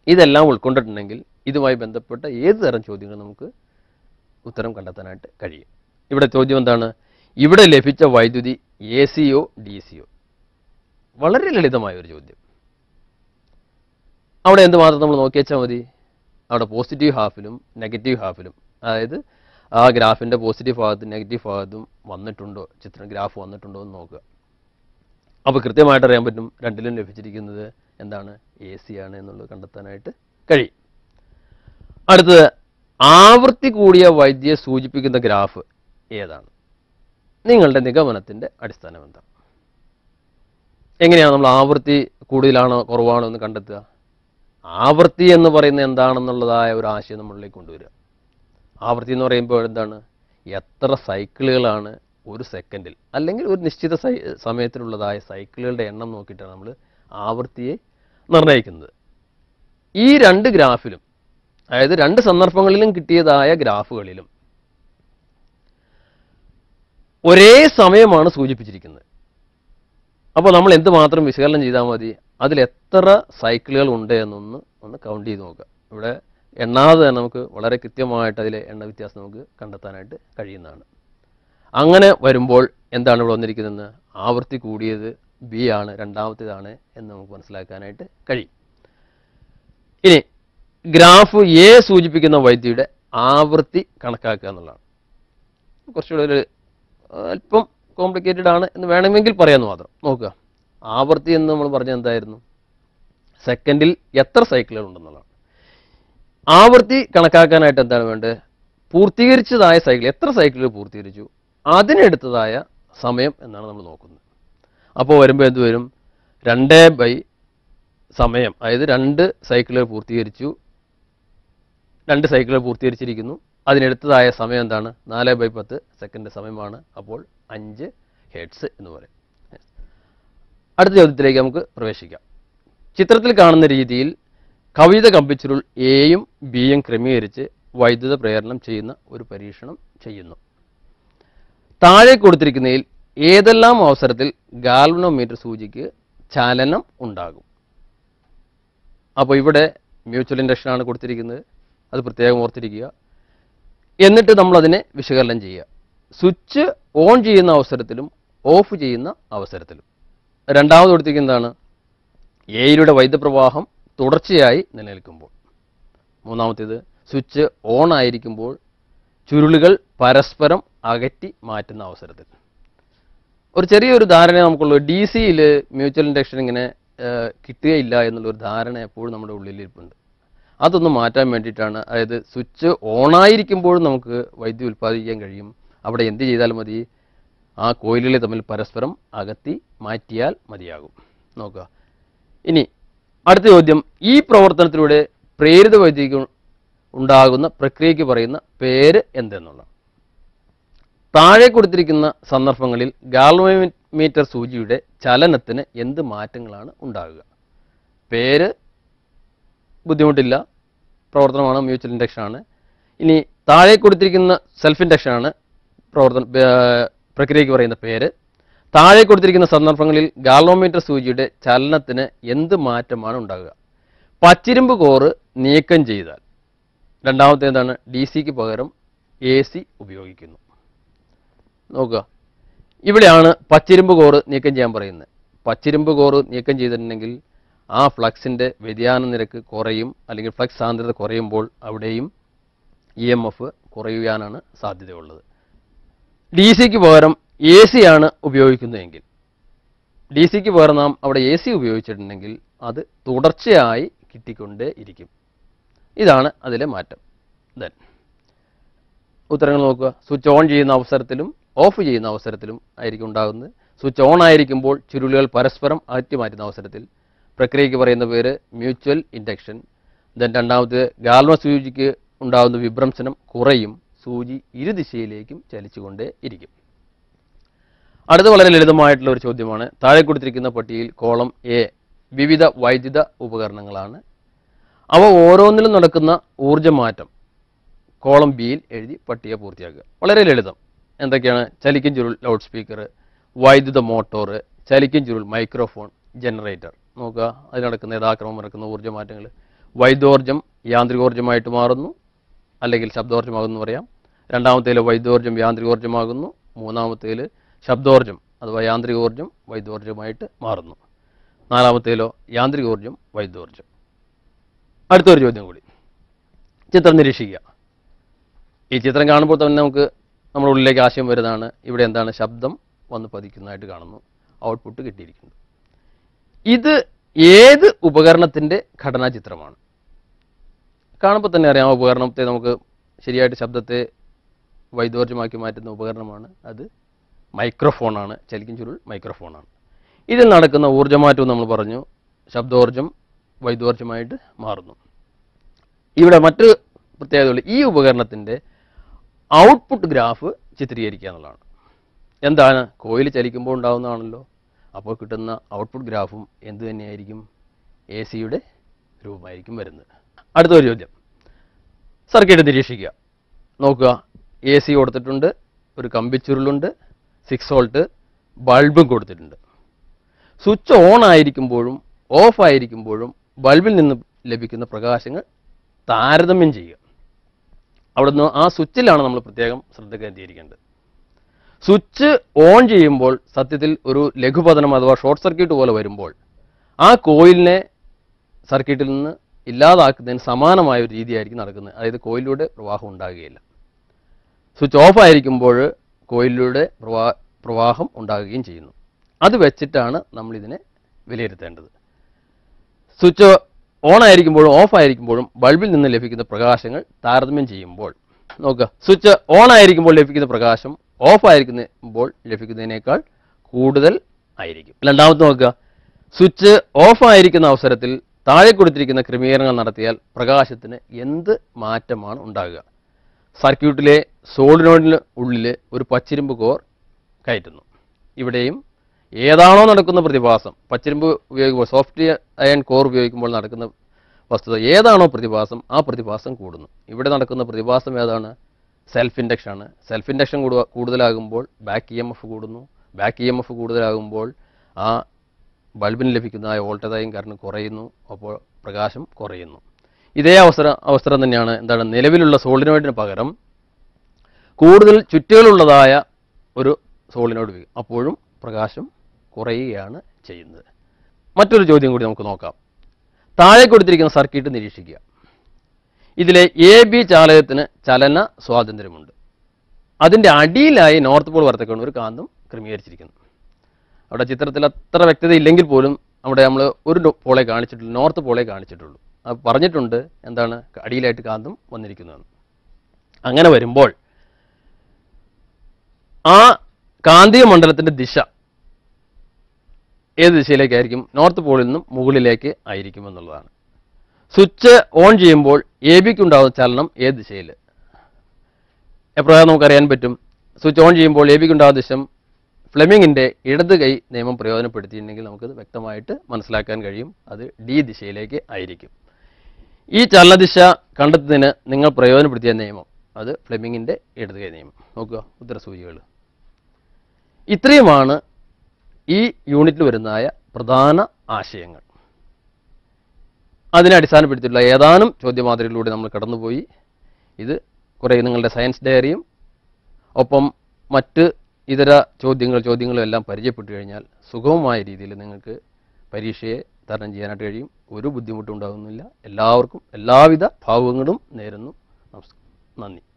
ഇതെല്ലാം ഉൾക്കൊണ്ടിട്ടുണ്ടെങ്കിൽ ഇതുമായി ബന്ധപ്പെട്ട ഏത് തരം ചോദ്യങ്ങൾ നമുക്ക് ഉത്തരം കണ്ടെത്താനായിട്ട് കഴിയും ഇവിടെ ചോദ്യം എന്താണ് ഇവിടെ ലഭിച്ച വൈദ്യുതി എ സിയോ ഡി സിയോ വളരെ ലളിതമായ ഒരു ചോദ്യം അവിടെ എന്ത് മാത്രം നമ്മൾ നോക്കി വെച്ചാൽ മതി അവിടെ പോസിറ്റീവ് ഹാഫിലും നെഗറ്റീവ് ഹാഫിലും അതായത് ആ ഗ്രാഫിൻ്റെ പോസിറ്റീവ് ഭാഗത്തും നെഗറ്റീവ് ഭാഗത്തും വന്നിട്ടുണ്ടോ ചിത്രം ഗ്രാഫ് വന്നിട്ടുണ്ടോ എന്ന് നോക്കുക അപ്പോൾ കൃത്യമായിട്ട് അറിയാൻ പറ്റും രണ്ടിലും ലഭിച്ചിരിക്കുന്നത് എന്താണ് എ സി ആണ് എന്നുള്ളത് കണ്ടെത്താനായിട്ട് കഴിയും അടുത്തത് ആവൃത്തി കൂടിയ വൈദ്യുതിയെ സൂചിപ്പിക്കുന്ന ഗ്രാഫ് ഏതാണ് നിങ്ങളുടെ നിഗമനത്തിൻ്റെ അടിസ്ഥാനം എന്താണ് എങ്ങനെയാണ് നമ്മൾ ആവൃത്തി കൂടുതലാണോ കുറവാണോ എന്ന് കണ്ടെത്തുക ആവൃത്തി എന്ന് പറയുന്നത് എന്താണെന്നുള്ളതായ ഒരു ആശയം നമ്മളിലേക്ക് കൊണ്ടുവരിക ആവൃത്തി എന്ന് പറയുമ്പോൾ എന്താണ് എത്ര സൈക്കിളുകളാണ് ഒരു സെക്കൻഡിൽ അല്ലെങ്കിൽ ഒരു നിശ്ചിത സൈ സമയത്തിലുള്ളതായ സൈക്കിളുകളുടെ എണ്ണം നോക്കിയിട്ടാണ് നമ്മൾ ആവൃത്തിയെ നിർണ്ണയിക്കുന്നത് ഈ രണ്ട് ഗ്രാഫിലും അതായത് രണ്ട് സന്ദർഭങ്ങളിലും കിട്ടിയതായ ഗ്രാഫുകളിലും ഒരേ സമയമാണ് സൂചിപ്പിച്ചിരിക്കുന്നത് അപ്പോൾ നമ്മൾ എന്ത് മാത്രം വിശകലനം ചെയ്താൽ മതി അതിൽ എത്ര സൈക്കിളുകൾ ഉണ്ട് എന്നൊന്ന് ഒന്ന് കൗണ്ട് ചെയ്ത് നോക്കുക ഇവിടെ എണ്ണാതെ തന്നെ നമുക്ക് വളരെ കൃത്യമായിട്ട് അതിലെ എണ്ണ വ്യത്യാസം നമുക്ക് കണ്ടെത്താനായിട്ട് കഴിയുന്നതാണ് അങ്ങനെ വരുമ്പോൾ എന്താണ് ഇവിടെ വന്നിരിക്കുന്നതെന്ന് ആവൃത്തി കൂടിയത് ബി ആണ് രണ്ടാമത്തേതാണ് എന്ന് നമുക്ക് മനസ്സിലാക്കാനായിട്ട് കഴിയും ഇനി ഗ്രാഫ് എ സൂചിപ്പിക്കുന്ന വൈദ്യുതിയുടെ ആവൃത്തി കണക്കാക്കുക എന്നുള്ളതാണ് കുറച്ചുകൂടെ ഒരു അല്പം കോംപ്ലിക്കേറ്റഡ് ആണ് എന്ന് വേണമെങ്കിൽ പറയാമെന്ന് മാത്രം നോക്കുക ആവൃത്തി എന്ന് നമ്മൾ പറഞ്ഞത് എന്തായിരുന്നു സെക്കൻഡിൽ എത്ര സൈക്കിളുകൾ ഉണ്ടെന്നുള്ളതാണ് ആവൃത്തി കണക്കാക്കാനായിട്ട് എന്താണ് വേണ്ടത് പൂർത്തീകരിച്ചതായ സൈക്കിൾ എത്ര സൈക്കിളുകൾ പൂർത്തീകരിച്ചു അതിനെടുത്തതായ സമയം എന്നാണ് നമ്മൾ നോക്കുന്നത് അപ്പോൾ വരുമ്പോൾ എന്ത് വരും രണ്ട് ബൈ സമയം അതായത് രണ്ട് സൈക്കിളുകൾ പൂർത്തീകരിച്ചു രണ്ട് സൈക്കിളുകൾ പൂർത്തീകരിച്ചിരിക്കുന്നു അതിനെടുത്തതായ സമയം എന്താണ് നാല് ബൈ പത്ത് സെക്കൻഡ് സമയമാണ് അപ്പോൾ അഞ്ച് ഹെഡ്സ് എന്ന് പറയും അടുത്ത ചോദ്യത്തിലേക്ക് നമുക്ക് പ്രവേശിക്കാം ചിത്രത്തിൽ കാണുന്ന രീതിയിൽ കവിത കമ്പിച്ചുരുൾ എയും ബിയും ക്രമീകരിച്ച് വൈദ്യുത പ്രേരണം ചെയ്യുന്ന ഒരു പരീക്ഷണം ചെയ്യുന്നു താഴെ കൊടുത്തിരിക്കുന്നതിൽ ഏതെല്ലാം അവസരത്തിൽ ഗാൽവനോമീറ്റർ സൂചിക്ക് ചലനം ഉണ്ടാകും അപ്പോൾ ഇവിടെ മ്യൂച്വൽ ഇൻഡക്ഷനാണ് കൊടുത്തിരിക്കുന്നത് അത് പ്രത്യേകം ഓർത്തിരിക്കുക എന്നിട്ട് നമ്മൾ അതിനെ വിശകലനം ചെയ്യുക സ്വിച്ച് ഓൺ ചെയ്യുന്ന അവസരത്തിലും ഓഫ് ചെയ്യുന്ന അവസരത്തിലും രണ്ടാമത് കൊടുത്തിരിക്കുന്നതാണ് എയിലൂടെ വൈദ്യുതപ്രവാഹം തുടർച്ചയായി നിലനിൽക്കുമ്പോൾ മൂന്നാമത്തേത് സ്വിച്ച് ഓൺ ആയിരിക്കുമ്പോൾ ചുരുളുകൾ പരസ്പരം അകറ്റി മാറ്റുന്ന അവസരത്തിൽ ഒരു ചെറിയൊരു ധാരണ നമുക്കുള്ളൂ ഡി സിയിൽ മ്യൂച്വൽ ഇൻഡക്ഷൻ ഇങ്ങനെ ഏഹ്, കിട്ടുകയില്ല എന്നുള്ളൊരു ധാരണ എപ്പോഴും നമ്മുടെ ഉള്ളിലിരിപ്പുണ്ട് അതൊന്ന് മാറ്റാൻ വേണ്ടിയിട്ടാണ് അതായത് സ്വിച്ച് ഓണായിരിക്കുമ്പോഴും നമുക്ക് വൈദ്യുതി ഉൽപ്പാദിപ്പിക്കാൻ കഴിയും അവിടെ എന്ത് ചെയ്താലും മതി ആ കോയിലുകളെ തമ്മിൽ പരസ്പരം അകത്തി മാറ്റിയാൽ മതിയാകും നോക്കുക ഇനി അടുത്ത ചോദ്യം ഈ പ്രവർത്തനത്തിലൂടെ പ്രേരിത വൈദ്യുതിക്ക് ഉണ്ടാകുന്ന പ്രക്രിയയ്ക്ക് പറയുന്ന പേര് എന്തെന്നുള്ള താഴെ കൊടുത്തിരിക്കുന്ന സന്ദർഭങ്ങളിൽ ഗാൽവമീറ്റർ സൂചിയുടെ ചലനത്തിന് എന്ത് മാറ്റങ്ങളാണ് ഉണ്ടാകുക പേര് ബുദ്ധിമുട്ടില്ല പ്രവർത്തനമാണ് മ്യൂച്വൽ ഇൻഡക്ഷൻ ആണ് ഇനി താഴെ കൊടുത്തിരിക്കുന്ന സെൽഫ് ഇൻഡക്ഷൻ ആണ് പ്രവർത്തന ഏർ പ്രക്രിയയ്ക്ക് പറയുന്ന പേര് താഴെ കൊടുത്തിരിക്കുന്ന സന്ദർഭങ്ങളിൽ ഗാൽവോമീറ്റർ സൂചിയുടെ ചലനത്തിന് എന്ത് മാറ്റമാണ് ഉണ്ടാകുക പച്ചിരുമ്പ് കോറ് നീക്കം ചെയ്താൽ രണ്ടാമത്തെ എന്താണ് ഡി സിക്ക് പകരം എ സി ഉപയോഗിക്കുന്നു നോക്കുക ഇവിടെയാണ് പച്ചിരുമ്പ് കോറ് നീക്കം ചെയ്യാൻ പറയുന്നത് പച്ചിരുമ്പ് കോറ് നീക്കം ചെയ്തിട്ടുണ്ടെങ്കിൽ ആ ഫ്ലക്സിൻ്റെ വ്യതിയാന നിരക്ക് കുറയും അല്ലെങ്കിൽ ഫ്ലക്സ് സാന്ദ്രത കുറയുമ്പോൾ അവിടെയും ഇ എം എഫ് കുറയുവാനാണ് സാധ്യതയുള്ളത് ഡി സിക്ക് പകരം എ സി ആണ് ഉപയോഗിക്കുന്നതെങ്കിൽ ഡി സിക്ക് പകരം നാം അവിടെ എ സി ഉപയോഗിച്ചിട്ടുണ്ടെങ്കിൽ അത് തുടർച്ചയായി കിട്ടിക്കൊണ്ടേ ഇരിക്കും ഇതാണ് അതിലെ മാറ്റം ദെൻ ഉത്തരങ്ങൾ നോക്കുക സ്വിച്ച് ഓൺ ചെയ്യുന്ന അവസരത്തിലും ഓഫ് ചെയ്യുന്ന അവസരത്തിലും ആയിരിക്കും ഉണ്ടാകുന്നത് സ്വിച്ച് ഓൺ ആയിരിക്കുമ്പോൾ ചുരുളുകൾ പരസ്പരം അകറ്റി മാറ്റുന്ന അവസരത്തിൽ പ്രക്രിയയ്ക്ക് പറയുന്ന പേര് മ്യൂച്വൽ ഇൻഡക്ഷൻ ദെൻ രണ്ടാമത് ഗാൽവ സൂചിക്ക് ഉണ്ടാകുന്ന വിഭ്രംശനം കുറയും സൂചി ഇരുദിശയിലേക്കും ചലിച്ചുകൊണ്ടേ ഇരിക്കും അടുത്ത വളരെ ലളിതമായിട്ടുള്ള ഒരു ചോദ്യമാണ് താഴെ കൊടുത്തിരിക്കുന്ന പട്ടികയിൽ കോളം എ വിവിധ വൈദ്യുത ഉപകരണങ്ങളാണ് അവ ഓരോന്നിലും നടക്കുന്ന ഊർജ്ജമാറ്റം കോളം ബിയിൽ എഴുതി പട്ടിക പൂർത്തിയാക്കുക വളരെ ലളിതം എന്തൊക്കെയാണ് ചലിക്കും ചുരുൾ ലൗഡ് സ്പീക്കർ വൈദ്യുത മോട്ടോർ ചലിക്കും ചുരുൾ മൈക്രോഫോൺ ജനറേറ്റർ നോക്കുക അതിൽ നടക്കുന്ന യഥാക്രമം നടക്കുന്ന ഊർജ്ജമാറ്റങ്ങൾ വൈദ്യോർജം യാന്ത്രികോർജമായിട്ട് മാറുന്നു അല്ലെങ്കിൽ ശബ്ദോർജമാകുന്നു പറയാം രണ്ടാമത്തേൽ വൈദ്യോർജം യാന്ത്രികോർജമാകുന്നു മൂന്നാമത്തേൽ ശബ്ദോർജം അഥവാ യാന്ത്രികോർജം വൈദ്യോർജമായിട്ട് മാറുന്നു നാലാമത്തേലോ യാന്ത്രികോർജം വൈദ്യോർജം അടുത്തൊരു ചോദ്യം കൂടി ചിത്രം നിരീക്ഷിക്കുക ഈ ചിത്രം കാണുമ്പോൾ തന്നെ നമുക്ക് നമ്മുടെ ഉള്ളിലേക്ക് ആശയം വരുന്നതാണ് ഇവിടെ എന്താണ് ശബ്ദം വന്ന് പതിക്കുന്നതായിട്ട് കാണുന്നു ഔട്ട്പുട്ട് കിട്ടിയിരിക്കുന്നു ഇത് ഏത് ഉപകരണത്തിൻ്റെ ഘടനാ ചിത്രമാണ് കാണുമ്പോൾ തന്നെ അറിയാം ആ ഉപകരണത്തെ നമുക്ക് ശരിയായിട്ട് ശബ്ദത്തെ വൈദ്യോർജ്ജമാക്കി മാറ്റുന്ന ഉപകരണമാണ് അത് മൈക്രോഫോണാണ് ചലിക്കും ചുരുൾ മൈക്രോഫോണാണ് ഇതിൽ നടക്കുന്ന ഊർജ്ജമാറ്റവും നമ്മൾ പറഞ്ഞു ശബ്ദോർജ്ജം വൈദ്യോർജ്ജമായിട്ട് മാറുന്നു ഇവിടെ മറ്റൊരു പ്രത്യേകതയുള്ള ഈ ഉപകരണത്തിൻ്റെ ഔട്ട്പുട്ട് ഗ്രാഫ് ചിത്രീകരിക്കുക എന്നുള്ളതാണ് എന്താണ് കോയിൽ ചലിക്കുമ്പോൾ ഉണ്ടാവുന്നതാണല്ലോ അപ്പോൾ കിട്ടുന്ന ഔട്ട്പുട്ട് ഗ്രാഫും എന്ത് തന്നെയായിരിക്കും എ സിയുടെ രൂപമായിരിക്കും വരുന്നത് അടുത്തൊരു ചോദ്യം സർക്യൂട്ട് നിരീക്ഷിക്കുക നോക്കുക എ സി കൊടുത്തിട്ടുണ്ട് ഒരു കമ്പിച്ചുരുളുണ്ട് സിക്സ് വോൾട്ട് ബൾബും കൊടുത്തിട്ടുണ്ട് സ്വിച്ച് ഓൺ ആയിരിക്കുമ്പോഴും ഓഫ് ആയിരിക്കുമ്പോഴും ബൾബിൽ നിന്ന് ലഭിക്കുന്ന പ്രകാശങ്ങൾ താരതമ്യം ചെയ്യുക അവിടുന്ന് ആ സ്വിച്ചിലാണ് നമ്മൾ പ്രത്യേകം ശ്രദ്ധ കേന്ദ്രീകരിക്കേണ്ടത് സ്വിച്ച് ഓൺ ചെയ്യുമ്പോൾ സത്യത്തിൽ ഒരു ലഘുപതനം അഥവാ ഷോർട്ട് സർക്യൂട്ട് പോലെ വരുമ്പോൾ ആ കോയിലിനെ സർക്യൂട്ടിൽ നിന്ന് ഇല്ലാതാക്കുന്നതിന് സമാനമായ ഒരു രീതിയായിരിക്കും നടക്കുന്നത് അതായത് കോയിലൂടെ പ്രവാഹം ഉണ്ടാകുകയില്ല സ്വിച്ച് ഓഫ് ആയിരിക്കുമ്പോൾ കോയിലിലൂടെ പ്രവാ പ്രവാഹം ഉണ്ടാകുകയും ചെയ്യുന്നു അത് വെച്ചിട്ടാണ് നമ്മൾ ഇതിനെ വിലയിരുത്തേണ്ടത് സ്വിച്ച് ഓൺ ആയിരിക്കുമ്പോഴും ഓഫ് ആയിരിക്കുമ്പോഴും ബൾബിൽ നിന്ന് ലഭിക്കുന്ന പ്രകാശങ്ങൾ താരതമ്യം ചെയ്യുമ്പോൾ നോക്കുക സ്വിച്ച് ഓൺ ആയിരിക്കുമ്പോൾ ലഭിക്കുന്ന പ്രകാശം ഓഫ് ആയിരിക്കുമ്പോൾ ലഭിക്കുന്നതിനേക്കാൾ കൂടുതൽ ആയിരിക്കും രണ്ടാമത്തെ നോക്കുക സ്വിച്ച് ഓഫ് ആയിരിക്കുന്ന അവസരത്തിൽ താഴെ കൊടുത്തിരിക്കുന്ന ക്രമീകരണങ്ങൾ നടത്തിയാൽ പ്രകാശത്തിന് എന്ത് മാറ്റമാണ് ഉണ്ടാകുക സർക്യൂട്ടിലെ സോളിനോഡിന് ഉള്ളിൽ ഒരു പച്ചിരുമ്പ് കോർ കയറ്റുന്നു ഇവിടെയും ഏതാണോ നടക്കുന്ന പ്രതിഭാസം പച്ചിരുമ്പ് ഉപയോഗിക്കുമ്പോൾ സോഫ്റ്റ് അയൺ കോർ ഉപയോഗിക്കുമ്പോൾ നടക്കുന്ന വസ്തുത ഏതാണോ പ്രതിഭാസം ആ പ്രതിഭാസം കൂടുന്നു ഇവിടെ നടക്കുന്ന പ്രതിഭാസം ഏതാണ് സെൽഫ് ഇൻഡക്ഷൻ ആണ് സെൽഫ് ഇൻഡക്ഷൻ കൂടുക കൂടുതലാകുമ്പോൾ ബാക്ക് ഇ എം എഫ് കൂടുന്നു ബാക്ക് ഇ എം എഫ് കൂടുതലാകുമ്പോൾ ആ ബൾബിന് ലഭിക്കുന്ന ആ വോൾട്ടേജായും കറണ്ട് കുറയുന്നു അപ്പോൾ പ്രകാശം കുറയുന്നു ഇതേ അവസര അവസരം തന്നെയാണ് എന്താണ് നിലവിലുള്ള സോളിനോയിഡിന് പകരം കൂടുതൽ ചുറ്റുകളുള്ളതായ ഒരു സോളിനോയിഡ് ഉപയോഗിക്കും അപ്പോഴും പ്രകാശം കുറയുകയാണ് ചെയ്യുന്നത് മറ്റൊരു ചോദ്യം കൂടി നമുക്ക് നോക്കാം താഴെ കൊടുത്തിരിക്കുന്ന സർക്യൂട്ട് നിരീക്ഷിക്കുക ഇതിലെ എ ബി ചാലകത്തിന് ചലന സ്വാതന്ത്ര്യമുണ്ട് അതിൻ്റെ അടിയിലായി നോർത്ത് പോൾ വരത്തക്കൊണ്ട് ഒരു കാന്തം ക്രമീകരിച്ചിരിക്കുന്നു അവിടെ ചിത്രത്തിൽ അത്ര വ്യക്തത ഇല്ലെങ്കിൽ പോലും അവിടെ നമ്മൾ ഒരു നോ- പോളെ കാണിച്ചിട്ടുള്ളൂ നോർത്ത് പോളെ കാണിച്ചിട്ടുള്ളൂ അത് പറഞ്ഞിട്ടുണ്ട് എന്താണ് അടിയിലായിട്ട് കാന്തം വന്നിരിക്കുന്നതെന്ന് അങ്ങനെ വരുമ്പോൾ ആ കാന്തിക മണ്ഡലത്തിൻ്റെ ദിശ ഏത് ദിശയിലേക്കായിരിക്കും നോർത്ത് പോളിൽ നിന്നും മുകളിലേക്ക് ആയിരിക്കും എന്നുള്ളതാണ് സ്വിച്ച് ഓൺ ചെയ്യുമ്പോൾ എ ബിക്ക് ഉണ്ടാകുന്ന ചലനം ഏത് ദിശയിൽ എപ്രകാരം നമുക്കറിയാൻ പറ്റും സ്വിച്ച് ഓൺ ചെയ്യുമ്പോൾ എ ബിക്ക് ഉണ്ടാകുന്ന ദിശം ഫ്ലെമിങ്ങിൻ്റെ ഇടത് കൈ നിയമം പ്രയോജനപ്പെടുത്തിയിട്ടുണ്ടെങ്കിൽ നമുക്കത് വ്യക്തമായിട്ട് മനസ്സിലാക്കാൻ കഴിയും അത് ഡി ദിശയിലേക്ക് ആയിരിക്കും ഈ ചലനദിശ കണ്ടെത്തുന്നതിന് നിങ്ങൾ പ്രയോജനപ്പെടുത്തിയ നിയമം അത് ഫ്ലെമിങ്ങിൻ്റെ ഇടത് കൈ നിയമം നോക്കുക ഉത്തരസൂചികൾ ഇത്രയുമാണ് ഈ യൂണിറ്റിൽ വരുന്നതായ പ്രധാന ആശയങ്ങൾ അതിനെ അടിസ്ഥാനപ്പെടുത്തിയിട്ടുള്ള ഏതാനും ചോദ്യമാതൃകളിലൂടെ നമ്മൾ കടന്നുപോയി ഇത് കുറേ നിങ്ങളുടെ സയൻസ് ഡയറിയും ഒപ്പം മറ്റ് ഇതര ചോദ്യങ്ങൾ ചോദ്യങ്ങളും എല്ലാം പരിചയപ്പെട്ടു കഴിഞ്ഞാൽ സുഗമമായ രീതിയിൽ നിങ്ങൾക്ക് പരീക്ഷയെ തരണം ചെയ്യാനായിട്ട് കഴിയും ഒരു ബുദ്ധിമുട്ടും ഉണ്ടാകുന്നില്ല എല്ലാവർക്കും എല്ലാവിധ ഭാവുകങ്ങളും നേരുന്നു നമസ്കാരം നന്ദി